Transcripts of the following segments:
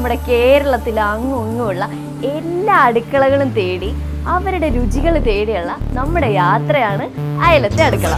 നമ്മുടെ കേരളത്തിൽ അങ്ങും ഇങ്ങുമുള്ള എല്ലാ അടുക്കളകളും തേടി അവരുടെ രുചികൾ തേടിയുള്ള നമ്മുടെ യാത്രയാണ് അയലത്തെ അടുക്കള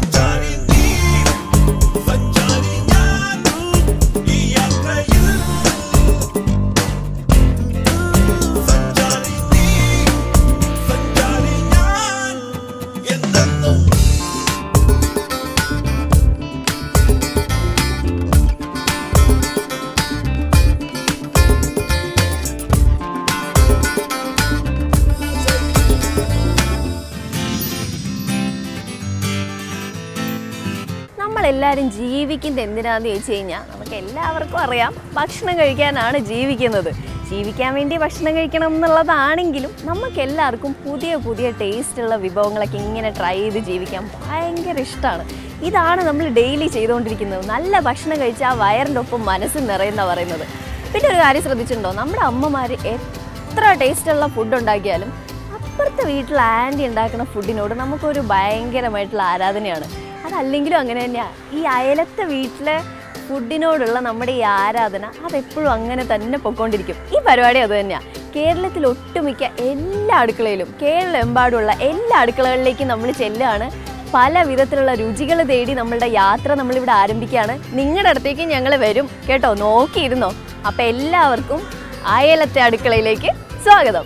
നമ്മളെല്ലാവരും ജീവിക്കുന്നത് എന്തിനാന്ന് ചോദിച്ചു കഴിഞ്ഞാൽ നമുക്ക് എല്ലാവർക്കും അറിയാം ഭക്ഷണം കഴിക്കാനാണ് ജീവിക്കുന്നത് ജീവിക്കാൻ വേണ്ടി ഭക്ഷണം കഴിക്കണം എന്നുള്ളതാണെങ്കിലും നമുക്ക് എല്ലാവർക്കും പുതിയ പുതിയ ടേസ്റ്റുള്ള വിഭവങ്ങളൊക്കെ ഇങ്ങനെ ട്രൈ ചെയ്ത് ജീവിക്കാൻ ഭയങ്കര ഇഷ്ടമാണ് ഇതാണ് നമ്മൾ ഡെയിലി ചെയ്തുകൊണ്ടിരിക്കുന്നത് നല്ല ഭക്ഷണം കഴിച്ചാൽ വയറിൻ്റെ ഒപ്പം മനസ്സ് നിറയുന്ന പറയുന്നത് പിന്നെ ഒരു കാര്യം ശ്രദ്ധിച്ചിട്ടുണ്ടോ നമ്മുടെ അമ്മമാർ എത്ര ടേസ്റ്റുള്ള ഫുഡ് ഉണ്ടാക്കിയാലും അപ്പുറത്തെ വീട്ടിൽ ആൻറ്റി ഉണ്ടാക്കുന്ന ഫുഡിനോട് നമുക്കൊരു ഭയങ്കരമായിട്ടുള്ള ആരാധനയാണ് അതല്ലെങ്കിലും അങ്ങനെ തന്നെയാണ് ഈ അയലത്തെ വീട്ടിലെ ഫുഡിനോടുള്ള നമ്മുടെ ഈ ആരാധന അതെപ്പോഴും അങ്ങനെ തന്നെ പൊയ്ക്കൊണ്ടിരിക്കും ഈ പരിപാടി അത് തന്നെയാണ് കേരളത്തിൽ ഒട്ടുമിക്ക എല്ലാ അടുക്കളയിലും കേരളമെമ്പാടുള്ള എല്ലാ അടുക്കളകളിലേക്കും നമ്മൾ ചെല്ലുകയാണ് പല വിധത്തിലുള്ള രുചികൾ തേടി നമ്മളുടെ യാത്ര നമ്മളിവിടെ ആരംഭിക്കുകയാണ് നിങ്ങളുടെ അടുത്തേക്ക് ഞങ്ങൾ വരും കേട്ടോ നോക്കിയിരുന്നോ അപ്പം എല്ലാവർക്കും അയലത്തെ അടുക്കളയിലേക്ക് സ്വാഗതം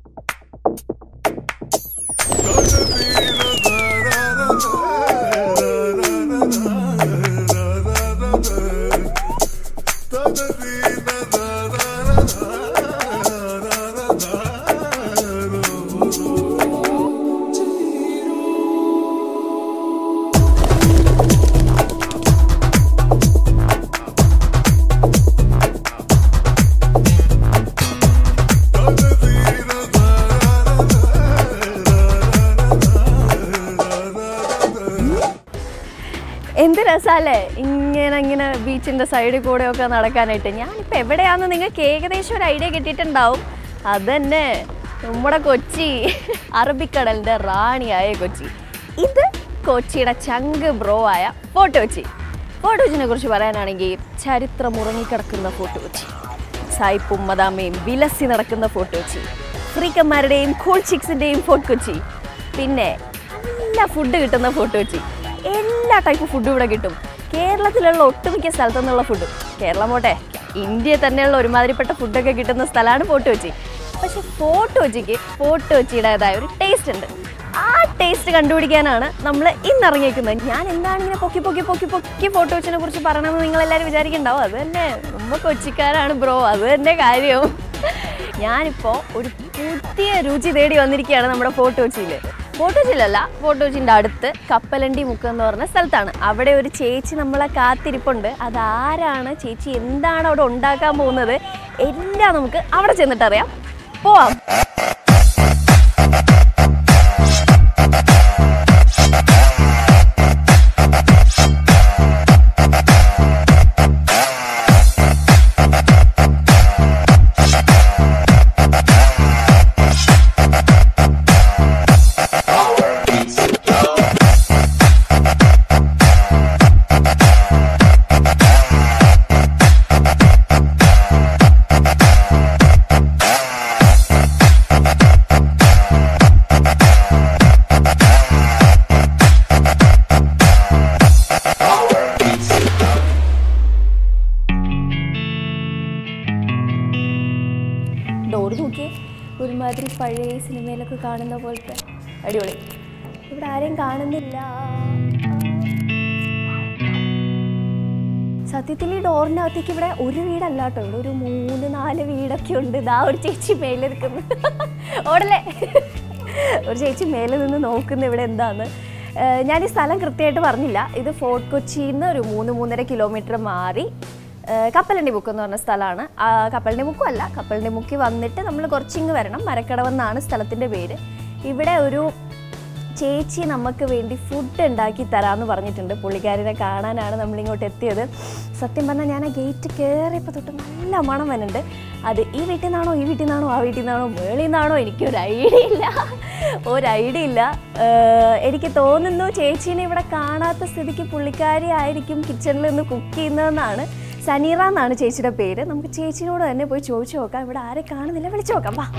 എന്ത് രസമല്ലേ ഇങ്ങനെ ഇങ്ങനെ ബീച്ചിൻ്റെ സൈഡിൽ കൂടെയൊക്കെ നടക്കാനായിട്ട് ഞാനിപ്പോൾ എവിടെയാണെന്ന് നിങ്ങൾക്ക് ഏകദേശം ഒരു ഐഡിയ കിട്ടിയിട്ടുണ്ടാവും അതന്നെ നമ്മുടെ കൊച്ചി അറബിക്കടലിൻ്റെ റാണിയായ കൊച്ചി ഇത് കൊച്ചിയുടെ ചങ്ക് ബ്രോ ആയ ഫോർട്ട് കൊച്ചി ഫോർട്ട് കൊച്ചിനെ കുറിച്ച് പറയാനാണെങ്കിൽ ചരിത്രം ഉറങ്ങിക്കിടക്കുന്ന ഫോർട്ട് കൊച്ചി സായിപ്പും മദാമയും വിലസി നടക്കുന്ന ഫോർട്ട് കൊച്ചി ഫ്രീക്കന്മാരുടെയും കൂൾ ചിക്സിൻ്റെയും ഫോർട്ട് കൊച്ചി പിന്നെ നല്ല ഫുഡ് കിട്ടുന്ന ഫോർട്ട് കൊച്ചി എല്ലാ ടൈപ്പ് ഫുഡും ഇവിടെ കിട്ടും കേരളത്തിലുള്ള ഒട്ടുമിക്ക സ്ഥലത്തു നിന്നുള്ള ഫുഡ് കേരളം പോട്ടെ ഇന്ത്യയിൽ തന്നെയുള്ള ഒരുമാതിരിപ്പെട്ട ഫുഡൊക്കെ കിട്ടുന്ന സ്ഥലമാണ് ഫോർട്ട് കൊച്ചി പക്ഷെ ഫോർട്ട് കൊച്ചിക്ക് ഫോർട്ട് കൊച്ചിയുടേതായ ഒരു ടേസ്റ്റ് ഉണ്ട് ആ ടേസ്റ്റ് കണ്ടുപിടിക്കാനാണ് നമ്മൾ ഇന്ന് ഇറങ്ങിയിരിക്കുന്നത് ഞാൻ എന്താണ് ഇങ്ങനെ പൊക്കി പൊക്കി പൊക്കി പൊക്കി ഫോർട്ട് കൊച്ചിനെ കുറിച്ച് പറയണമെന്ന് നിങ്ങൾ എല്ലാവരും വിചാരിക്കണ്ടാവും അത് തന്നെ നമ്മ കൊച്ചിക്കാരാണ് ബ്രോ അത് തന്നെ കാര്യം ഞാനിപ്പോൾ ഒരു പുതിയ രുചി തേടി വന്നിരിക്കുകയാണ് നമ്മുടെ ഫോർട്ട് കൊച്ചിയിൽ ഫോർട്ട് കൊച്ചിയിലല്ല ഫോർട്ട് കൊച്ചിൻ്റെ അടുത്ത് കപ്പലണ്ടി മുക്ക് എന്ന് പറഞ്ഞ സ്ഥലത്താണ് അവിടെ ഒരു ചേച്ചി നമ്മളെ കാത്തിരിപ്പുണ്ട് അതാരാണ് ചേച്ചി എന്താണ് അവിടെ ഉണ്ടാക്കാൻ പോകുന്നത് എല്ലാം നമുക്ക് അവിടെ ചെന്നിട്ടറിയാം പോവാം ഡോർ നോക്കിയേ ഒരുമാതിരി പഴയ സിനിമയിലൊക്കെ കാണുന്ന പോലത്തെ അടിപൊളി ഇവിടെ ആരെയും കാണുന്നില്ല സത്യത്തിൽ ഈ ഡോറിൻ്റെ അകത്തേക്ക് ഇവിടെ ഒരു വീടല്ല കേട്ടോ ഇവിടെ ഒരു മൂന്ന് നാല് വീടൊക്കെ ഉണ്ട് ഇതാ ഒരു ചേച്ചി മേലെ നിൽക്കുന്നു ഓടല്ലേ ഒരു ചേച്ചി മേലെ നിന്ന് നോക്കുന്ന ഇവിടെ എന്താന്ന് ഏഹ് ഞാൻ ഈ സ്ഥലം കൃത്യമായിട്ട് പറഞ്ഞില്ല ഇത് ഫോർട്ട് കൊച്ചിയിൽ നിന്ന് ഒരു മൂന്ന് മൂന്നര കിലോമീറ്റർ മാറി ഏഹ് കപ്പലണ്ടി മുക്ക് എന്ന് പറഞ്ഞ സ്ഥലമാണ് ആ, കപ്പലണ്ടി മുക്കും അല്ല കപ്പലണ്ടി മുക്കി വന്നിട്ട് നമ്മൾ കുറച്ചിങ്ങ് വരണം മരക്കടവെന്നാണ് സ്ഥലത്തിൻ്റെ പേര് ഇവിടെ ഒരു ചേച്ചി നമുക്ക് വേണ്ടി ഫുഡ് ഉണ്ടാക്കി തരാമെന്ന് പറഞ്ഞിട്ടുണ്ട് പുള്ളിക്കാരിനെ കാണാനാണ് നമ്മളിങ്ങോട്ട് എത്തിയത് സത്യം പറഞ്ഞാൽ ഞാൻ ആ ഗേറ്റ് കയറിയപ്പോൾ തൊട്ട് നല്ല മണം വരുന്നുണ്ട് അത് ഈ വീട്ടിൽ നിന്നാണോ ഈ വീട്ടിൽ നിന്നാണോ ആ വീട്ടിൽ നിന്നാണോ മേളിൽ നിന്നാണോ എനിക്കൊരു ഐഡിയ ഇല്ല ഒരു ഐഡിയ ഇല്ല ഏഹ് എനിക്ക് തോന്നുന്നു ചേച്ചീനെ ഇവിടെ കാണാത്ത സ്ഥിതിക്ക് പുള്ളിക്കാരി ആയിരിക്കും കിച്ചണിൽ നിന്ന് കുക്ക് ചെയ്യുന്നതെന്നാണ് സനീറ എന്നാണ് ചേച്ചിയുടെ പേര് നമുക്ക് ചേച്ചിയോട് തന്നെ പോയി ചോദിച്ചു നോക്കാം ഇവിടെ ആരെ കാണുന്നില്ല വിളിച്ചു നോക്കാം വാ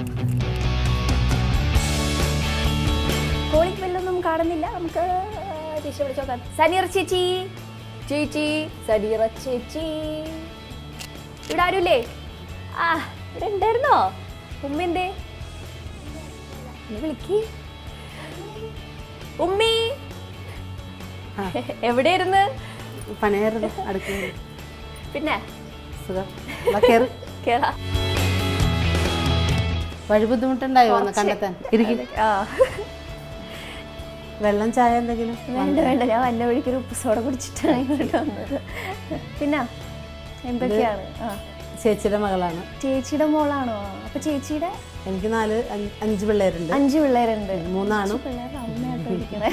കോളിംഗ് ബെല്ലൊന്നും കാണുന്നില്ല നമുക്ക് ചേച്ചി വിളിച്ചു നോക്കാം സനീറ ചേച്ചി ചേച്ചി സനീറ ചേച്ചി ഇവിടെ ആരുമില്ലേ ആ ഇവിടെ ഉണ്ടായിരുന്നോ ഉമ്മ എന്തേ ഒന്ന് വിളിക്ക് ഉമ്മി എവിടെയായിരുന്നു പണിയായിരുന്നു അടുക്കളയിൽ പിന്നെ സുഖം വാ, കേറ് കേറാ വഴി ബുദ്ധിമുട്ടുണ്ടായോ ഒന്ന് കണ്ടെത്താൻ ഇരിക്കും ആ വെള്ളം ചായ എന്തെങ്കിലും വേണ്ട വേണ്ട ഞാൻ വന്ന വഴിക്ക് ഒരു ഉപ്പ് സോഡ കുടിച്ചിട്ടാണ് ഇങ്ങോട്ട് വന്നത് പിന്നെ എന്തൊക്കെയാണ് ആ ചേച്ചിയുടെ മകളാണ് ചേച്ചിയുടെ മോളാണോ അപ്പൊ ചേച്ചിയുടെ എനിക്ക് നാല് അഞ്ച് അഞ്ച് പിള്ളേരുണ്ട് അഞ്ച് പിള്ളേരുണ്ട് മൂന്നാണും പിള്ളേരുടെ അമ്മയായിട്ട് ഇരിക്കണേ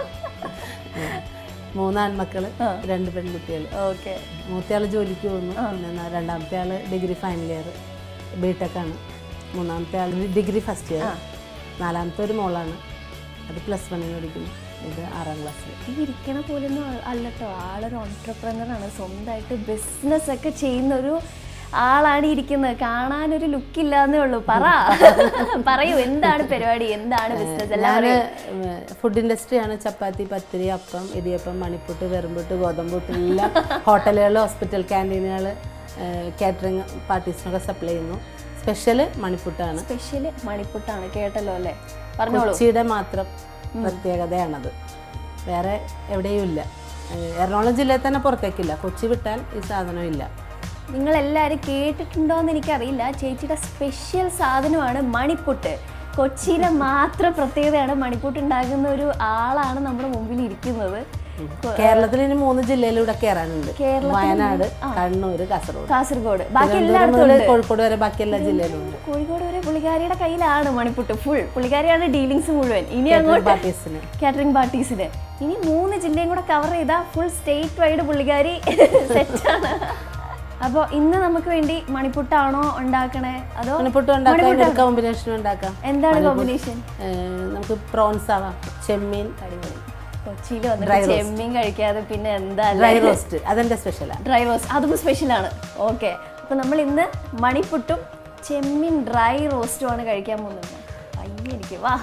മൂന്നാൺമക്കള് രണ്ട് പെൺകുട്ടികൾ ഓക്കെ മൂത്തയാള് ജോലിക്ക് പോകുന്നു പിന്നെ ന- രണ്ടാമത്തെ ആള് ഡിഗ്രി ഫൈനൽ ഇയർ ബിടെക് ആണ് മൂന്നാമത്തെ ആൾ ഡിഗ്രി ഫസ്റ്റ് ഇയർ നാലാമത്തെ ഒരു മോളാണ് അത് പ്ലസ് വണ്ണിന് പഠിക്കുന്നു ഇത് ആറാം ക്ലാസ്സിൽ ഈ ഇരിക്കണ പോലൊന്നും ആ- അല്ലട്ടോ ആളൊരു ഓൺട്രപ്രനർ ആണ് സ്വന്തമായിട്ട് ബിസിനസ് ഒക്കെ ചെയ്യുന്ന ഒരു ആളാണ് ഇരിക്കുന്നത് കാണാനൊരു ലുക്ക് ഇല്ലാന്നേ ഉള്ളൂ പറ പറയൂ എന്താണ് പരിപാടി എന്താണ് ബിസിനസ് എല്ലാം ഞാൻ പറയൂ. ഫുഡ് ഇൻഡസ്ട്രിയാണ് ചപ്പാത്തി പത്തിരി അപ്പം ഇടിയപ്പം മണിപ്പുട്ട് വെറുമ്പുട്ട് ഗോതമ്പുട്ട് എല്ലാം ഹോട്ടലുകൾ ഹോസ്പിറ്റൽ ക്യാൻറ്റീനുകൾ കാറ്ററിംഗ് പാർട്ടീസിനൊക്കെ സപ്ലൈ ചെയ്യുന്നു സ്പെഷ്യൽ മണിപ്പുട്ടാണ് സ്പെഷ്യല് മണിപ്പുട്ടാണ് കേട്ടല്ലോ അല്ലേ പറഞ്ഞോളൂ കൊച്ചിയുടെ മാത്രം പ്രത്യേകതയാണത് വേറെ എവിടെയും ഇല്ല ഏഹ് എറണാകുളം ജില്ലയിൽ തന്നെ പുറത്തേക്കില്ല കൊച്ചി വിട്ടാൽ ഈ സാധനം ഇല്ല നിങ്ങൾ എല്ലാവരും കേട്ടിട്ടുണ്ടോ എന്ന് എനിക്കറിയില്ല ചേച്ചിയുടെ സ്പെഷ്യൽ സാധനമാണ് മണിപ്പുട്ട് കൊച്ചിയിലെ മാത്രം പ്രത്യേകതയാണ് മണിപ്പുട്ട് ഉണ്ടാക്കുന്ന ഒരു ആളാണ് നമ്മുടെ മുമ്പിൽ ഇരിക്കുന്നത് കേരളത്തിൽ ഇനി മൂന്ന് ജില്ലയിലൂടെ കയറാനുണ്ട് കേരളത്തിൽ വയനാട് കണ്ണൂർ കാസർഗോഡ് കാസർഗോഡ് ബാക്കി തിരുവനന്തപുരം എല്ലായിടത്തും മുതൽ ഉണ്ട് കോഴിക്കോട് വരെ ബാക്കി എല്ലാ ജില്ലയിലും ഉണ്ട് കോഴിക്കോട് വരെ പുള്ളിക്കാരിയുടെ കയ്യിലാണ് മണിപ്പുട്ട് ഫുൾ പുള്ളിക്കാരിയാണ് ഡീലിങ്സ് മുഴുവൻ ഇനി അങ്ങോട്ട് പാർട്ടീസിന് കാറ്ററിംഗ് പാർട്ടീസിന് ഇനി മൂന്ന് ജില്ലയും കൂടെ കവർ ചെയ്താൽ ഫുൾ സ്റ്റേറ്റ് വൈഡ് പുള്ളിക്കാരി സെറ്റാണ് അപ്പോൾ ഇന്ന് നമുക്ക് വേണ്ടി മണിപ്പുട്ടാണോ ഉണ്ടാക്കണേ അതോ മണിപ്പുട്ട് ഉണ്ടാക്കാം ഒരു കോമ്പിനേഷൻ ഉണ്ടാക്കാം എന്താണ് കോമ്പിനേഷൻ ഏഹ് നമുക്ക് പ്രോൺസ് ആവാം ചെമ്മീൻ കൊച്ചിയിൽ വന്നിട്ട് ചെമ്മീൻ കഴിക്കാതെ പിന്നെ എന്താ ഡ്രൈ റോസ്റ്റ് അതെന്റെ സ്പെഷ്യലാണ് ഡ്രൈ റോസ്റ്റ് അതും സ്പെഷ്യലാണ് ഓക്കെ അപ്പൊ നമ്മൾ ഇന്ന് മണിപ്പുട്ടും ചെമ്മീൻ ഡ്രൈ റോസ്റ്റും ആണ് കഴിക്കാൻ പോകുന്നത് അയ്യ എനിക്ക് വാ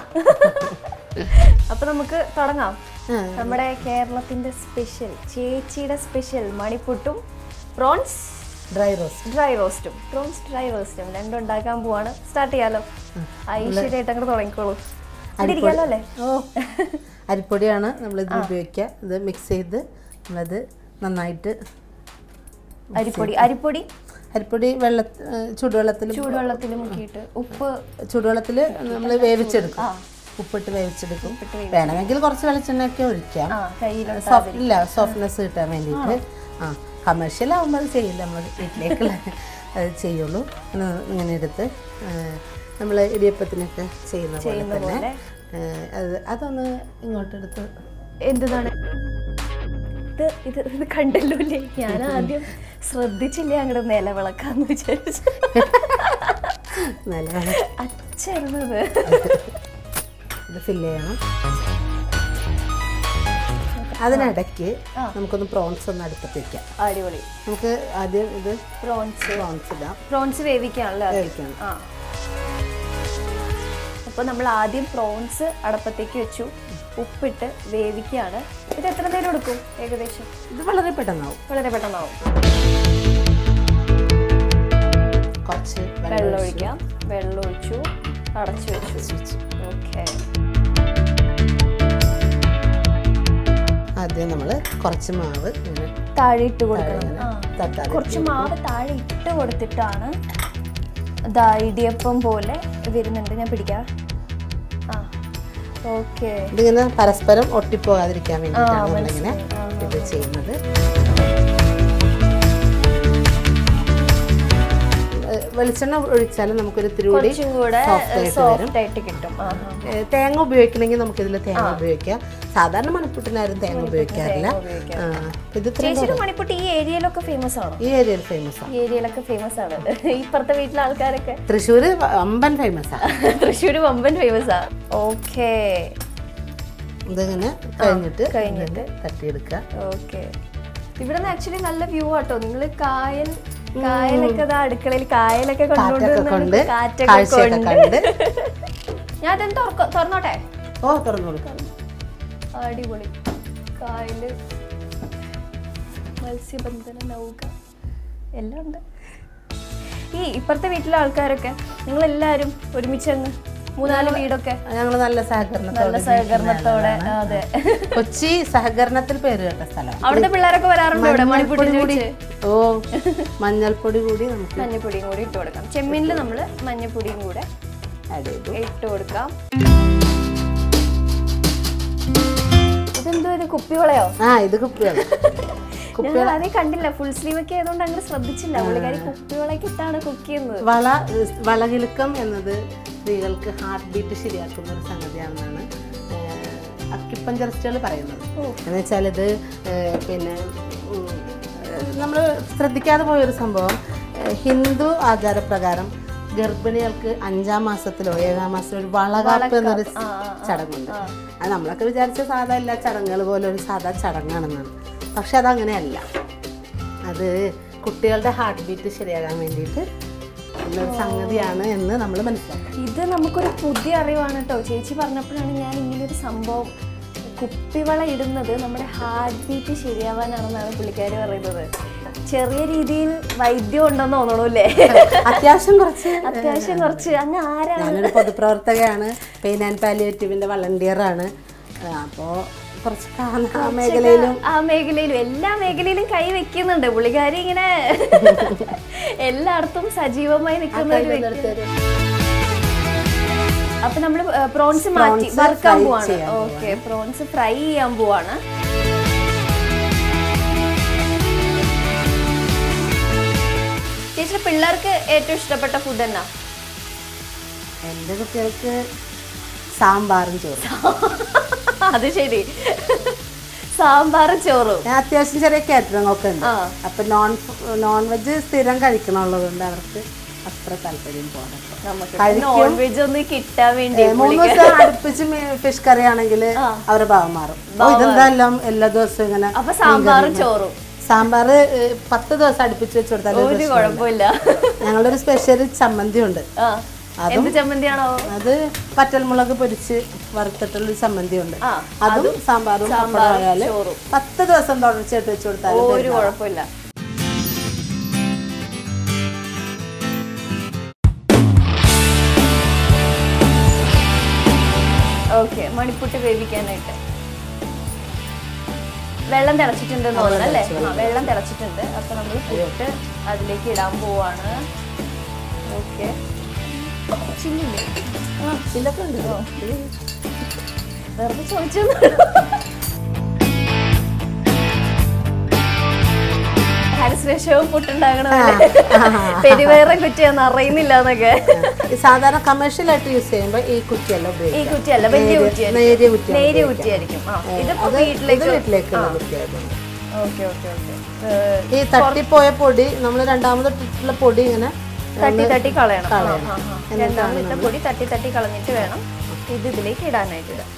അപ്പൊ നമുക്ക് തുടങ്ങാം നമ്മുടെ കേരളത്തിന്റെ സ്പെഷ്യൽ ചേച്ചിയുടെ സ്പെഷ്യൽ മണിപ്പുട്ടും പ്രോൺസ് ഡ്രൈ റോസ്റ്റ് ഡ്രൈ റോസ്റ്റും പ്രോൺസ് ഡ്രൈ റോസ്റ്റും രണ്ടും ഉണ്ടാക്കാൻ പോവാണ് സ്റ്റാർട്ട് ചെയ്യാലോ ഐശ്വര്യമായിട്ട് അങ്ങോട്ട് തുടങ്ങിക്കോളൂ ഇവിടെ ഇരിക്കാലോ അല്ലേ ഓ അരിപ്പൊടിയാണ് നമ്മളിത് ഉപയോഗിക്കുക ഇത് മിക്സ് ചെയ്ത് നമ്മളത് നന്നായിട്ട് അരിപ്പൊടി അരിപ്പൊടി അരിപ്പൊടി വെള്ള ചൂടുവെള്ളത്തിൽ ചൂടുവെള്ളത്തിൽ മുക്കിയിട്ട് ഉപ്പ് ചൂടുവെള്ളത്തിൽ നമ്മൾ വേവിച്ചെടുക്കും ഉപ്പിട്ട് വേവിച്ചെടുക്കും വേണമെങ്കിൽ കുറച്ച് വെളിച്ചെണ്ണയൊക്കെ ഒഴിക്കാം ആ കയ്യിലുള്ള സോഫ്റ്റ് ഇല്ല സോഫ്റ്റ്നെസ് കിട്ടാൻ വേണ്ടിയിട്ട് ആ കമേഴ്ഷ്യൽ ആകുമ്പോൾ അത് ചെയ്യില്ല നമ്മൾ വീട്ടിലേക്കുള്ള അത് ചെയ്യുള്ളൂ ഇങ്ങനെ ഇങ്ങനെ എടുത്ത് നമ്മൾ ഇടിയപ്പത്തിനൊക്കെ ചെയ്യുന്ന പോലെ തന്നെ ആ, അത് അതൊന്ന് ഇങ്ങോട്ടെടുത്ത് എന്താണ് ഇത് ഇത് ഇത് കണ്ടല്ലോ അല്ലേ ഞാൻ ആദ്യം ശ്രദ്ധിച്ചില്ലേ അങ്ങോട്ട് നിലവിളക്കാന്ന് വിചാരിച്ചു നല്ല അച്ഛരുന്നത് ഇത് ഫില്ല് ചെയ്യണം അതിനിടയ്ക്ക് നമുക്കൊന്ന് പ്രോൺസ് ഒന്ന് അടുപ്പത്ത് വയ്ക്കാം അടിപൊളി നമുക്ക് ആദ്യം ഇത് പ്രോൺസ് പ്രോൺസ് ഇടാം പ്രോൺസ് വേവിക്കാണല്ലോ അത്. വേവിക്കണം ആ അപ്പൊ നമ്മൾ ആദ്യം പ്രോൺസ് അടപ്പത്തേക്ക് വെച്ചു ഉപ്പിട്ട് വേവിക്കുകയാണ് ഇത് എത്ര നേരം എടുക്കും ഏകദേശം ഇത് വളരെ പെട്ടെന്നാവും വളരെ പെട്ടെന്നാവും കുറച്ച് വെള്ളം ഒഴിക്കാം വെള്ളം ഒഴിച്ചു അടച്ചു വെച്ചു ഓക്കെ ആദ്യം നമ്മൾ കുറച്ച് മാവ് ഇങ്ങനെ താഴെ ഇട്ട് കൊടുക്കണം ഇങ്ങനെ ആ. തട്ടാതെ കുറച്ച് മാവ് താഴെ ഇട്ട് കൊടുത്തിട്ടാണ് ദാ ഇടിയപ്പം പോലെ വരുന്നുണ്ട് ഞാൻ പിടിക്കാം ആ ഓക്കെ ഇതിങ്ങനെ പരസ്പരം ഒട്ടിപ്പോകാതിരിക്കാൻ വേണ്ടിയിട്ടാണ് നമ്മളിങ്ങനെ ഇത് ചെയ്യുന്നത് ഏഹ് വെളിച്ചെണ്ണ ഒഴിച്ചാൽ നമുക്കൊരു ഇത്തിരി കൂടി കുറച്ചും കൂടെ soft ആയിട്ട് വരും സോഫ്റ്റ് ആയിട്ട് കിട്ടും ആ ആ. ഏഹ് തേങ്ങ ഉപയോഗിക്കണമെങ്കിൽ നമുക്കിതിൽ തേങ്ങ ഉപയോഗിക്കാം സാധാരണ മണിപ്പുട്ടിനാരും തേങ്ങ ഉപയോഗിക്കാറില്ല ഉപയോഗിക്കാം. ആ, ഇത് ഇത്രയും ചേച്ചിയുടെ മണിപ്പൂട്ട് ഈ ഏരിയയിലൊക്കെ ഫേമസ് ആണോ ഈ ഏരിയയിൽ ഫേമസ് ആണ് ഈ ഏരിയയിലൊക്കെ ഫേമസ് ആണ് ഇപ്പുറത്തെ വീട്ടിലെ ആൾക്കാരൊക്കെ തൃശ്ശൂര് അമ്പൻ ഫേമസ് ആണ് തൃശ്ശൂർ വമ്പൻ ഫേമസ് ആ ഓക്കേ ഇതിങ്ങനെ കഴിഞ്ഞിട്ട് കഴിഞ്ഞിട്ട്. ഇങ്ങനെ തട്ടിയെടുക്കുക ഓക്കെ ഇവിടെ നിന്ന് ആക്ച്വലി നല്ല വ്യൂ ആട്ടോ നിങ്ങൾ കായൽ കായലൊക്കെ ദാ അടുക്കളയിൽ കായലൊക്കെ കണ്ടുകൊണ്ട് കാറ്റൊക്കെ കൊണ്ട് നിന്നിട്ട് കാറ്റൊക്കെ കാഴ്ചയൊക്കെ കൊണ്ട് കണ്ട് ഞാൻ ഇതെന്ത് തുറക്ക- തുറന്നോട്ടെ ഓ തുറന്നു കൊടുക്കാം അടിപൊളി കായല് മത്സ്യബന്ധന നൗക എല്ലാം ഉണ്ട് ഈ ഇപ്പുറത്തെ വീട്ടിലെ ആൾക്കാരൊക്കെ നിങ്ങൾ എല്ലാവരും ഒരുമിച്ച് അങ്ങ് മൂന്നാല് വീടൊക്കെ ഞങ്ങൾ നല്ല നല്ല സഹകരണത്തോടെ സഹകരണത്തോടെ അതെ കൊച്ചി സഹകരണത്തിൽ പേര് കേട്ട സ്ഥലം അവിടുത്തെ പിള്ളേരൊക്കെ വരാറുണ്ട് ഇവിടെ മണിപ്പൂട്ടി കൂടി ചോദിച്ച് ഓ മഞ്ഞൾപ്പൊടി കൂടി നമുക്ക് മഞ്ഞപ്പൊടിയും കൂടി ഇട്ട് കൊടുക്കാം ചെമ്മീനിൽ നമ്മൾ മഞ്ഞപ്പൊടിയും കൂടെ ആഡ് ചെയ്തു ഇട്ട് കൊടുക്കാം ഇതെന്തോ ഇത് കുപ്പിവളയോ ആ ഇത് കുപ്പിയാണ് ഞാൻ അതേ കണ്ടില്ല ഫുൾ സ്ലീവ് ഒക്കെ ആയതുകൊണ്ട് അങ്ങനെ ശ്രദ്ധിച്ചില്ല പുള്ളിക്കാരി കുപ്പിവളൊക്കെ ഇട്ടാണ് കുക്ക് ചെയ്യുന്നത് വള വളകിലുക്കം എന്നത് സ്ത്രീകൾക്ക് ഹാർട്ട് ബീറ്റ് ശരിയാക്കുന്ന ഒരു സംഗതിയാണെന്നാണ് അക്യുപഞ്ചറിസ്റ്റുകൾ പറയുന്നത് എന്ന് വെച്ചാൽ ഇത് ഏഹ്, പിന്നെ നമ്മൾ ശ്രദ്ധിക്കാതെ പോയൊരു സംഭവം ഏഹ്, ഹിന്ദു ആചാരപ്രകാരം ഗർഭിണികൾക്ക് അഞ്ചാം മാസത്തിലോ ഏഴാം മാസത്തിലോ ഒരു വളകാപ്പ് എന്നൊരു ചടങ്ങുണ്ട് അത് നമ്മളൊക്കെ വിചാരിച്ച സാധാ എല്ലാ ചടങ്ങുകൾ പോലെ ഒരു സാധാ ചടങ്ങാണെന്നാണ് പക്ഷെ അതങ്ങനെയല്ല അത് കുട്ടികളുടെ ഹാർട്ട് ബീറ്റ് ശരിയാകാൻ വേണ്ടിയിട്ട് ഉള്ളൊരു സംഗതിയാണ് എന്ന് നമ്മൾ മനസ്സിലാക്കണം ഇത് നമുക്കൊരു പുതിയ അറിവാണ് കേട്ടോ ചേച്ചി പറഞ്ഞപ്പോഴാണ് ഞാൻ ഇങ്ങനൊരു സംഭവം കുപ്പിവള ഇടുന്നത് നമ്മുടെ ഹാർട്ട് ബീറ്റ് ശരിയാവാനാണെന്നാണ് പുള്ളിക്കാരി പറയുന്നത് ചെറിയ രീതിയിൽ വൈദ്യം ഉണ്ടെന്ന് തോന്നണു അല്ലേ അത്യാവശ്യം കുറച്ച് അത്യാവശ്യം കുറച്ച് അങ്ങ് ആരാണ് ഞാനൊരു പൊതുപ്രവർത്തകയാണ് പെയിൻ ആൻഡ് പാലിയേറ്റീവിൻ്റെ വളണ്ടിയറാണ് അപ്പോൾ കുറച്ച് കാണ- ആ മേഖലയിലും ആ മേഖലയിലും എല്ലാ മേഖലയിലും കൈ വെക്കുന്നുണ്ട് പുള്ളിക്കാരി ഇങ്ങനെ എല്ലായിടത്തും സജീവമായി നിൽക്കുന്ന ഒരു വ്യക്തി എടുത്തൊരു അപ്പൊ നമ്മള് പ്രോൺസ് മാറ്റി Prawns വറുക്കാൻ fry പോവാണ് ചെയ്യാൻ ഓക്കെ പ്രോൺസ് ഫ്രൈ ചെയ്യാൻ പോവാണ് ചേച്ചി പിള്ളേർക്ക് ഏറ്റവും ഇഷ്ടപ്പെട്ട ഫുഡ് എന്നാ എൻ്റെ കുട്ടികൾക്ക് സാമ്പാറും ചോറും അത് ശരി സാമ്പാറും ചോറും ഞാൻ അത്യാവശ്യം ചെറിയ കാറ്ററിംഗ് ഒക്കെ ഉണ്ട് ആ. അപ്പൊ നോൺ നോൺ വെജ് സ്ഥിരം കഴിക്കണുള്ളത് കൊണ്ട് അവർക്ക് അത്ര താല്പര്യം പോകണം നമുക്ക് നോൺ വെജ് ഒന്ന് കിട്ടാൻ വേണ്ടി മൂന്ന് ദിവസം അടുപ്പിച്ച് ഫിഷ് കറി ആണെങ്കിൽ അവരുടെ ഭാവം മാറും ഓ, ഇതെന്താ എല്ലാം എല്ലാ ദിവസവും ഇങ്ങനെ അപ്പൊ സാമ്പാറും ചോറും സാമ്പാർ പത്ത് ദിവസം അടുപ്പിച്ച് വെച്ച് കൊടുത്താൽ ഒരു കുഴപ്പമില്ല ഞങ്ങളൊരു സ്പെഷ്യൽ ചമ്മന്തി ഉണ്ട് ആ എന്ത് ചമ്മന്തിയാണോ അത് പറ്റൽമുളക് പൊരിച്ച് വറുത്തിട്ടുള്ളൊരു ചമ്മന്തി ഉണ്ട് ആ, അതും സാമ്പാറും പപ്പടം ആയാല് ചോറും. പത്ത് ദിവസം തുടർച്ചയായിട്ട് വെച്ച് കൊടുത്താൽ ഒരു കുഴപ്പമില്ല ഓക്കെ മണിപ്പുട്ട് വേവിക്കാനായിട്ട് വെള്ളം തിളച്ചിട്ടുണ്ടെന്ന് തോന്നുന്നു അല്ലേ ആ വെള്ളം തിളച്ചിട്ടുണ്ട് അപ്പൊ നമ്മൾ പുട്ട് അതിലേക്ക് ഇടാൻ പോവാണ് ഓക്കെ ചില്ലില്ലേ ആ ചില്ലൊക്കെ ഉണ്ട് വെറുതെ ചോദിച്ചു ഹരിശ്രേഷവും പുട്ടുണ്ടാകണമല്ലേ പെരുവേറെ കുറ്റിയൊന്നും അറിയുന്നില്ല എന്നൊക്കെ ഈ സാധാരണ കമേഴ്ഷ്യൽ ആയിട്ട് യൂസ് ചെയ്യുമ്പോൾ ഈ കുറ്റിയല്ല ഈ ഉപയോഗിക്കുക കുറ്റിയല്ല വലിയ കുറ്റിയായിരിക്കും നേരിയ കുറ്റിയാണ് നേരിയ കുറ്റിയായിരിക്കും ആ ഇതിപ്പോ അത് ഇത് വീട്ടിലേക്ക് വീട്ടിലേക്കുള്ള കുറ്റിയായതുകൊണ്ട് ഓക്കെ ഓക്കെ ഓക്കെ ഈ തട്ടിപ്പോയ പൊടി നമ്മൾ രണ്ടാമത് ഇട്ടിട്ടുള്ള പൊടി ഇങ്ങനെ തട്ടി തട്ടി കളയണം ആ, കളയണം. ആ, ആ. രണ്ടാമത്തെ പൊടി തട്ടി തട്ടി കളഞ്ഞിട്ട് വേണം ഇത് ഇതിലേക്ക് ഇടാനായിട്ട് ഇടാം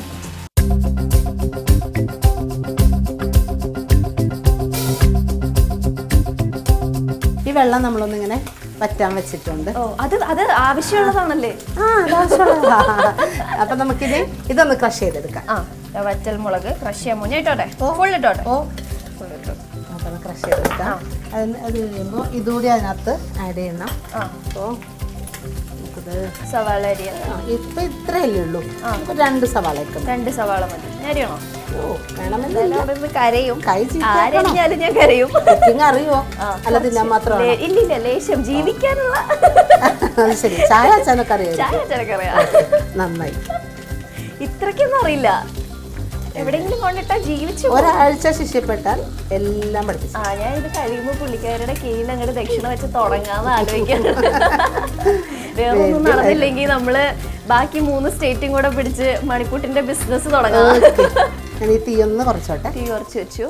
ഈ വെള്ളം നമ്മളൊന്നിങ്ങനെ വറ്റാൻ വെച്ചിട്ടുണ്ട് ഓ അത് അത് ആവശ്യമുള്ളതാണല്ലേ ആ അതാവശ്യമുള്ള അപ്പൊ നമുക്കിത് ഇതൊന്ന് ക്രഷ് ചെയ്തെടുക്കാം ആ ദാ വറ്റൽ മുളക് ക്രഷ് ചെയ്യാൻ മുന്നേ ഇട്ടോട്ടെ ഫുൾ ഇട്ടോട്ടെ ഓ ഫുൾ ഇട്ടോ നമുക്കൊന്ന് ക്രഷ് ചെയ്തെടുക്കാം അതിന് അത് കഴിയുമ്പോൾ ഇതുകൂടി അതിനകത്ത് ആഡ് ചെയ്യണം ആ അപ്പോൾ നമുക്കിത് സവാള അരിയണം ആ ഇപ്പം ഇത്രയല്ലേ ഉള്ളൂ ഇപ്പൊ രണ്ട് സവാളയൊക്കെ മതി. രണ്ട് സവാള മതി അരിയണോ ഓ വേണമെന്നില്ല എന്നാലും അവിടെ നിന്ന് കരയും കൈ ചീത്തയാക്കണം. ആരരിഞ്ഞാലും ഞാൻ കരയും കുക്കിംഗ് അറിയോ അല്ല തിന്നാൻ മാത്രമാണ് ലേ- ഇല്ലില്ല ലേശം ജീവിക്കാനുള്ള അത് ശരി ചായ അച്ഛനൊക്കെ അറിയാം ചായ ചെറുക്കറിയാം നന്നായി ഇത്രയ്ക്കൊന്നും അറിയില്ല എവിടെയെങ്കിലും കൊണ്ടിട്ടാ ജീവിച്ചു പോകും. ഒരാഴ്ച ശിഷ്യപ്പെട്ടാൽ എല്ലാം പഠിപ്പിച്ചു ആ ഞാൻ ഇത് കഴിയുമ്പോ പുള്ളിക്കാരുടെ കീഴിൽ അങ്ങോട്ട് ദക്ഷിണ വെച്ച് തുടങ്ങാന്ന് ആലോചിക്കാൻ വേറൊന്നും നടന്നില്ലെങ്കിൽ നമ്മള് ബാക്കി മൂന്ന് സ്റ്റേറ്റും കൂടെ പിടിച്ച് മണിക്കൂട്ടിന്റെ ബിസിനസ് തുടങ്ങാം ഓക്കെ ഞാൻ ഈ തീ ഒന്ന് കുറച്ചോട്ടെ തീ കുറച്ച് വെച്ചു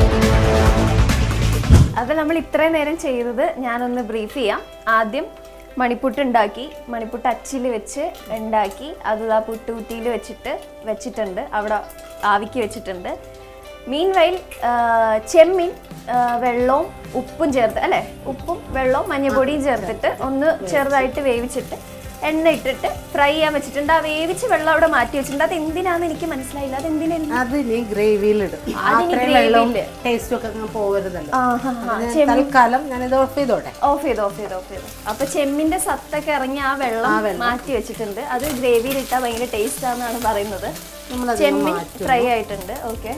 അപ്പൊ നമ്മൾ ഇത്രയും നേരം ചെയ്തത് ഞാനൊന്ന് ബ്രീഫ് ചെയ്യാം ആദ്യം മണിപ്പുട്ട് ഉണ്ടാക്കി മണിപ്പുട്ട് അച്ചിൽ വെച്ച് ഉണ്ടാക്കി അത് ആ പുട്ടുകുറ്റിയിൽ വെച്ചിട്ട് വെച്ചിട്ടുണ്ട് അവിടെ ആവിക്ക് വെച്ചിട്ടുണ്ട് മീൻ വൈൽ ചെമ്മീൻ ആ, വെള്ളവും ഉപ്പും ചേർത്ത് അല്ലേ ഉപ്പും വെള്ളവും മഞ്ഞപ്പൊടിയും ചേർത്തിട്ട് ഒന്ന് ചെറുതായിട്ട് വേവിച്ചിട്ട് എണ്ണ ഇട്ടിട്ട് ഫ്രൈ ചെയ്യാൻ വെച്ചിട്ടുണ്ട് ആ വേവിച്ച് വെള്ളം അവിടെ മാറ്റി വെച്ചിട്ടുണ്ട് അത് എന്തിനാന്ന് എനിക്ക് മനസ്സിലായില്ല അത് എന്തിനായിരുന്നു അത് ഇനി ഗ്രേവിയിലിടും അതിനി അത്രയും വെള്ളവും ഗ്രേവിയില്. ടേസ്റ്റും ഒക്കെ അങ്ങ് പോകരുതല്ലോ ആ ഹാ ഹാ അതിന് തൽക്കാലം ഞാനിത് ഓഫ് ചെയ്തോട്ടെ ഓഫ് ചെയ്ത് ഓഫ് ചെയ്ത് ഓഫ് ചെയ്ത് അപ്പൊ ചെമ്മിന്റെ സത്തൊക്കെ ഇറങ്ങി ആ വെള്ളം മാറ്റി വെച്ചിട്ടുണ്ട് അത് ഗ്രേവിയിൽ ഇട്ടാൽ ഭയങ്കര ടേസ്റ്റ് ആണെന്നാണ് പറയുന്നത് നമ്മളത് ചെമ്മീൻ ഫ്രൈ ആയിട്ടുണ്ട് ഓക്കെ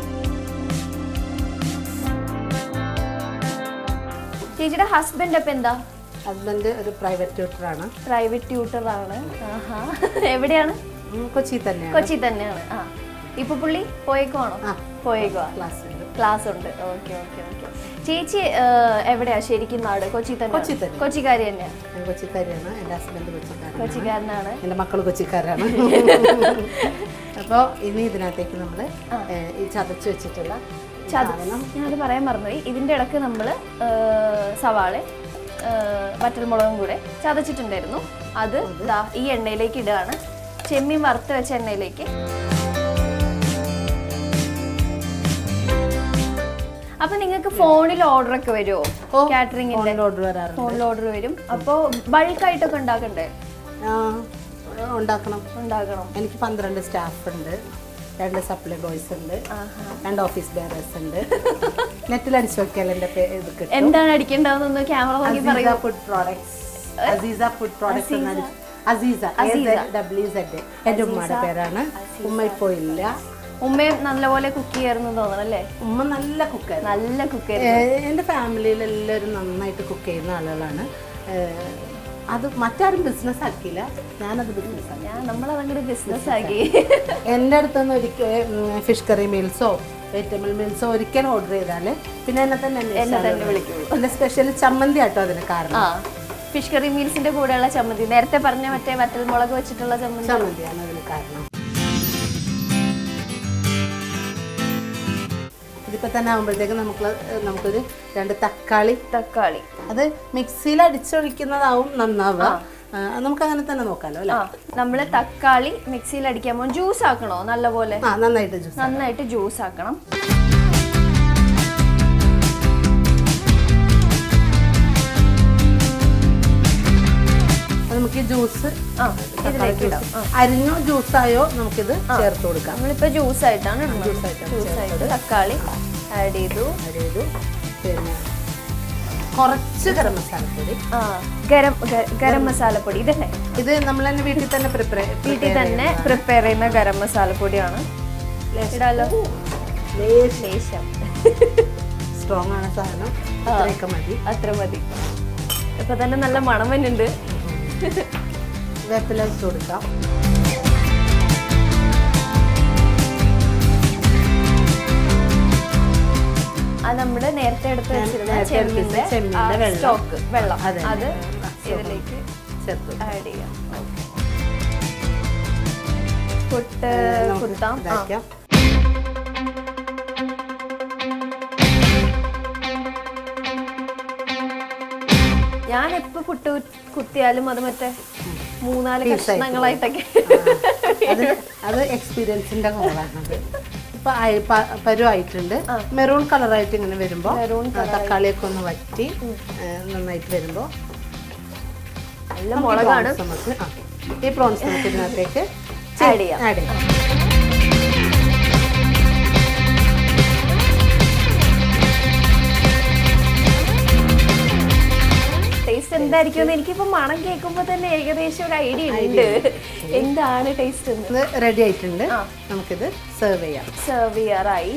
ചേച്ചിയുടെ ഹസ്ബൻഡ് അപ്പൊ എന്താ ഹസ്ബൻഡ് ഒരു പ്രൈവറ്റ് ട്യൂട്ടറാണ് പ്രൈവറ്റ് ട്യൂട്ടർ ആണ് ആഹാ എവിടെയാണ് കൊച്ചി തന്നെയാണ് കൊച്ചി തന്നെയാണ് ആ ഇപ്പൊ പുള്ളി പോയേക്കുവാണോ ആ. പോയേക്കുവാ ക്ലാസ് ഉണ്ട് ക്ലാസ് ഉണ്ട് ഓക്കെ ഓക്കെ ഓക്കെ ചേച്ചി ആ, എവിടെയാ ശരിക്കും നാട് കൊച്ചി തന്നെ കൊച്ചി തന്നെ. കൊച്ചിക്കാരി തന്നെയാ ഞാൻ കൊച്ചിക്കാരിയാണ് എൻ്റെ ഹസ്ബൻഡ് കൊച്ചിക്കാരാണ് കൊച്ചിക്കാരനാണ് എൻ്റെ മക്കൾ കൊച്ചിക്കാരാണ് അപ്പോൾ ഇനി ഇതിനകത്തേക്ക് നമ്മൾ ഈ ചതച്ച് വെച്ചിട്ടുള്ള സാധനം ഞാനത് പറയാൻ മറന്നുപോയി ഇതിൻ്റെ ഇടക്ക് നമ്മൾ സവാള വറ്റൽമുളകും കൂടെ ചതച്ചിട്ടുണ്ടായിരുന്നു അത് ദാ ഈ എണ്ണയിലേക്ക് ഇടുകയാണ് ചെമ്മീൻ വറുത്ത് വെച്ച എണ്ണയിലേക്ക് അപ്പൊ നിങ്ങൾക്ക് ഫോണിൽ ഓർഡർ ഒക്കെ വരുമോ ഓ, കാറ്ററിംഗിന്റെ ഫോണിൽ ഓർഡർ വരാറുണ്ട് ഫോണിൽ ഓർഡർ വരും അപ്പോൾ ബൾക്കായിട്ടൊക്കെ ഉണ്ടാക്കണ്ടേ ആ, ഉണ്ടാക്കണം ഉണ്ടാക്കണം എനിക്ക് പന്ത്രണ്ട് സ്റ്റാഫ് ഉണ്ട് രണ്ട് സപ്ലൈ ബോയ്സ് ഉണ്ട് രണ്ട് ഓഫീസ് ബെയറേഴ്സ് ഉണ്ട് നെറ്റിൽ അടിച്ചു നോക്കിയാൽ എൻ്റെ പേ ഇത് കിട്ടും എന്താണ് അടിക്കേണ്ടതെന്നൊന്ന് ക്യാമറ നോക്കി അസീസ പറയൂ food products Aziza food products എന്നാണ് അസീസ ഡബ്ല്യു സെഡ് എൻ്റെ ഉമ്മയുടെ പേരാണ് ഉമ്മ ഇപ്പോൾ ഇല്ല ഉമ്മയും നല്ലപോലെ കുക്ക് ചെയ്യായിരുന്നു തോന്നണം അല്ലേ ഉമ്മ നല്ല കുക്കായിരുന്നു നല്ല കുക്ക് എൻ്റെ ഫാമിലിയിൽ എല്ലാവരും നന്നായിട്ട് കുക്ക് ചെയ്യുന്ന ആളുകളാണ് ഏഹ്, അത് മറ്റാരും ബിസിനസ് ആക്കിയില്ല ഞാനത് ബിസിനസ് ആക്കി ഞാൻ നമ്മളതങ്ങോട്ട് ബിസിനസ് ആക്കി എൻ്റെ അടുത്തുനിന്ന് ഒരിക്കൽ ഫിഷ് കറി മീൽസോ വെജിറ്റബിൾ മീൽസോ ഒരിക്കൽ ഓർഡർ ചെയ്താൽ പിന്നെ എന്നെ തന്നെ എന്നെ തന്നെ വിളിക്കുള്ളൂ എൻ്റെ സ്പെഷ്യൽ ചമ്മന്തി ആട്ടോ അതിന് കാരണം ആ ഫിഷ് കറി മീൽസിന്റെ കൂടെയുള്ള ചമ്മന്തി നേരത്തെ പറഞ്ഞ മറ്റേ വറ്റൽ മുളക് വെച്ചിട്ടുള്ള ചമ്മന്തി ചമ്മന്തിയാണ് അതിന് കാരണം ഇതിപ്പോൾ തന്നെ ആകുമ്പോഴത്തേക്ക് നമുക്ക് നമുക്കൊരു രണ്ട് തക്കാളി തക്കാളി അത് മിക്സിയിൽ അടിച്ചൊഴിക്കുന്നതാവും നന്നാവുക ആ, നമുക്ക് അങ്ങനെ തന്നെ നോക്കാമല്ലോ അല്ലേ ആ നമ്മള് തക്കാളി മിക്സിയിൽ അടിക്കാൻ പോകും ജ്യൂസ് ആക്കണോ നല്ലപോലെ ആ നന്നായിട്ട് ജ്യൂസ് നന്നായിട്ട് ജ്യൂസ് ആക്കണം നമുക്ക് ഈ ജ്യൂസ് ആ ഇതിലേക്ക് ഇടാം ആ. അരിഞ്ഞോ ജ്യൂസായോ നമുക്കിത് ചേർത്ത് കൊടുക്കാം നമ്മളിപ്പോ ജ്യൂസ് ആയിട്ടാണ് ഇടുന്നത് ജ്യൂസ് ആയിട്ടാണ് ജ്യൂസ് ആയിട്ട് തക്കാളി ആഡ് ചെയ്തു ആഡ് ചെയ്തു പിന്നെ കുറച്ച് ഗരം മസാലപ്പൊടി ആ ഗരം ഗ- ഗരം മസാലപ്പൊടി ഇതല്ലേ ഇത് നമ്മൾ തന്നെ വീട്ടിൽ തന്നെ പ്രിപ്പയർ വീട്ടിൽ തന്നെ പ്രിപ്പയർ ചെയ്യുന്ന ഗരം മസാലപ്പൊടിയാണ് ഇടാലോ ലേശം സ്ട്രോങ് ആണ് സാധനം ഇത്രയൊക്കെ മതി അത്ര മതി ഇപ്പൊ തന്നെ നല്ല മണം വരുന്നുണ്ട് വേപ്പില ഇട്ട് കൊടുക്കാം അത് നമ്മള് നേരത്തെ എടുത്ത് വെച്ചിരുന്ന നേരത്തെ എടുത്ത് ചെമ്മിന്റെ വെച്ച ചെമ്മീന്റെ വെള്ളം. സ്റ്റോക്ക് വെള്ളം അതെ. അത് വെള്ളം. ഇതിലേക്ക് ചേർത്ത് ആഡ് ചെയ്യാം പുട്ട് നമുക്ക് കുത്താം ആ ഇതാക്കാം ഞാൻ എപ്പോ പുട്ട് കുത്തിയാലും അത് മറ്റേ മൂന്നാല് Piece ആയിട്ട് കഷ്ണങ്ങളായിട്ടൊക്കെ അത് അത് എക്സ്പീരിയൻസിന്റെ കുറവാണത് ഇപ്പൊ ആയി- പ- പരുവായിട്ടുണ്ട് മെറൂൺ കളറായിട്ട് ഇങ്ങനെ വരുമ്പോൾ Maroon തക്കാളിയൊക്കെ ഒന്ന് വറ്റി ഏ, നന്നായിട്ട് വരുമ്പോൾ നല്ല മുളകാണ് നമുക്ക് ആ, ഈ പ്രോൺസ് നമുക്ക് ഇതിനകത്തേക്ക് ആഡ് ചെയ്യാം ആഡ് ചെയ്യാം ടേസ്റ്റ് എന്തായിരിക്കും എന്ന് എനിക്കിപ്പോ മണം കേൾക്കുമ്പോ തന്നെ ഏകദേശം ഒരു ഐഡിയ ഉണ്ട് എന്താണ് ടേസ്റ്റ് എന്ന് ഇത് റെഡി ആയിട്ടുണ്ട് ആ. നമുക്കിത് സെർവ് ചെയ്യാം സെർവ് ചെയ്യാറായി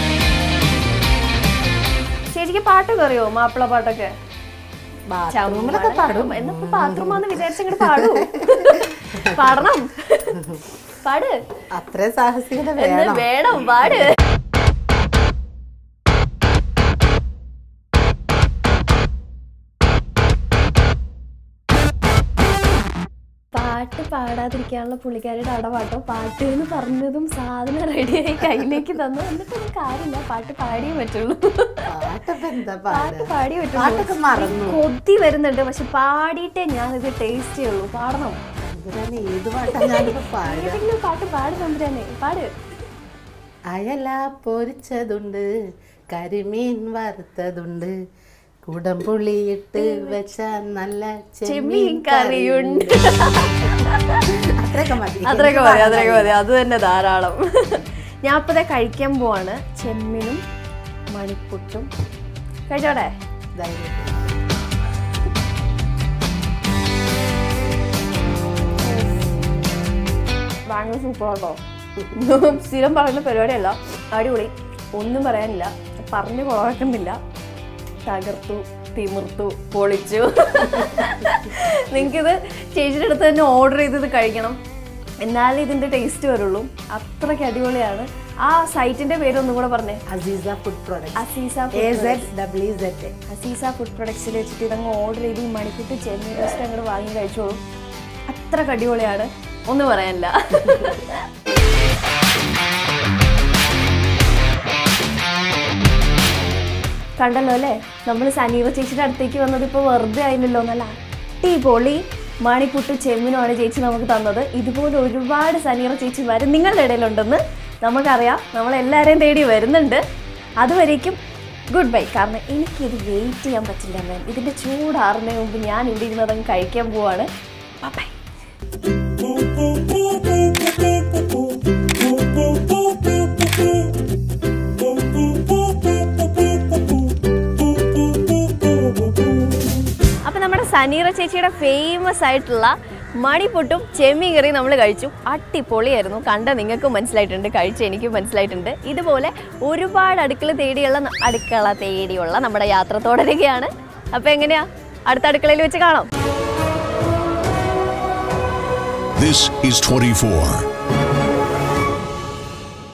ചേച്ചിക്ക് പാട്ടൊക്കെ അറിയോ മാപ്പിള പാട്ടൊക്കെ ബാത്റൂമിലൊക്കെ പാടും എന്നിപ്പോ ബാത്റൂമാന്ന് വിചാരിച്ചങ്ങോട്ട് പാടൂ പാടണം പാട് അത്രയും സാഹസികത എന്ന് വേണം വേണം പാട് പാട്ട് പാടാതിരിക്കാനുള്ള പുള്ളിക്കാരിയുടെ അടവാട്ടോ പാട്ട് എന്ന് പറഞ്ഞതും സാധനം റെഡിയായി കയ്യിലേക്ക് തന്നു എന്നിട്ടൊന്നും കാര്യമില്ല പാട്ട് പാടിയേ പറ്റുള്ളൂ പാട്ടൊക്കെ എന്താ പാട്ട് പാടുക പാടിയേ പാട്ടൊക്കെ പറ്റുള്ളൂ മറന്നു കൊതി വരുന്നുണ്ട് പക്ഷെ പാടിയിട്ടേ ഞാനിത് ടേസ്റ്റ് ചെയ്യുള്ളൂ പാടണം തമ്പുരാനെ ഏത് പാട്ടാ ഞാനിപ്പോ പാടുക ഏതെങ്കിലും പാട്ട് പാട് തമ്പുരാനെ പാട് അയല പൊരിച്ചതുണ്ട് കരിമീൻ വറുത്തതുണ്ട് കുടംപുളിയിട്ട് വെച്ച നല്ല ചെമ്മീൻ കറിയുണ്ട് അത്രയൊക്കെ മതി അത്രയൊക്കെ മതി അത്രയൊക്കെ മതി അത് തന്നെ ധാരാളം ഞാൻ ഇപ്പൊ ദേ കഴിക്കാൻ പോവാണ് ചെമ്മിനും മണിപ്പുട്ടും കഴിച്ചോടെ ധൈര്യം. ഭയങ്കര സൂപ്പറാട്ടോ സ്ഥിരം പറയുന്ന പരിപാടിയല്ല അടിപൊളി ഒന്നും പറയാനില്ല പറഞ്ഞു കുളവാക്കുന്നില്ല തകർത്തു തിമിർത്തു പൊളിച്ചു നിങ്ങൾക്കിത് ചേച്ചിയുടെ അടുത്ത് തന്നെ ഓർഡർ ചെയ്ത് ഇത് കഴിക്കണം എന്നാലേ ഇതിൻ്റെ ടേസ്റ്റ് വരുള്ളൂ അത്രയ്ക്ക് അടിപൊളിയാണ് ആ സൈറ്റിന്റെ പേര് ഒന്നും കൂടെ പറഞ്ഞേ Aziza food product Aziza A food Z W Z Aziza food പ്രൊഡക്ട്സിൽ വെച്ചിട്ട് ഇതങ്ങ് ഓർഡർ ചെയ്ത് ഈ മണിക്കൂട്ട് ചെമ്മീൻ റോസ്റ്റ് അങ്ങോട്ട് വാങ്ങി കഴിച്ചോളൂ അത്ര അടിപൊളിയാണ് ഒന്നും പറയാനില്ല കണ്ടല്ലോ അല്ലേ നമ്മൾ സനീവ ചേച്ചിയുടെ അടുത്തേക്ക് വന്നത് ഇപ്പോൾ വെറുതെ ആയില്ലല്ലോ നല്ല അടിപൊളി മണിപ്പുട്ട് ചെമ്മിനുമാണ് ചേച്ചി നമുക്ക് തന്നത് ഇതുപോലെ ഒരുപാട് സനീറ ചേച്ചിമാർ നിങ്ങളുടെ ഇടയിലുണ്ടെന്ന് നമുക്കറിയാം നമ്മളെല്ലാവരെയും തേടി വരുന്നുണ്ട് അതുവരേക്കും ഗുഡ് ബൈ കാരണം എനിക്കിത് വെയിറ്റ് ചെയ്യാൻ പറ്റില്ല മാം ഇതിൻ്റെ ചൂടാറുന്നതിന് മുമ്പ് ഞാൻ ഇവിടെ ഇരുന്നതങ്ങ് കഴിക്കാൻ പോവാണ് ബൈ അപ്പൊ നമ്മുടെ സനീറ ചേച്ചിയുടെ ഫേമസ് ആയിട്ടുള്ള മണിപ്പൊട്ടും ചെമ്മീൻ കറിയും നമ്മൾ കഴിച്ചു അടിപൊളിയായിരുന്നു കണ്ട നിങ്ങൾക്കും മനസ്സിലായിട്ടുണ്ട് കഴിച്ച എനിക്കും മനസ്സിലായിട്ടുണ്ട് ഇതുപോലെ ഒരുപാട് അടുക്കള തേടിയുള്ള ന- അടുക്കള തേടിയുള്ള നമ്മുടെ യാത്ര തുടരുകയാണ് അപ്പൊ എങ്ങനെയാ അടുത്ത അടുക്കളയിൽ വെച്ച് കാണാം This is 24.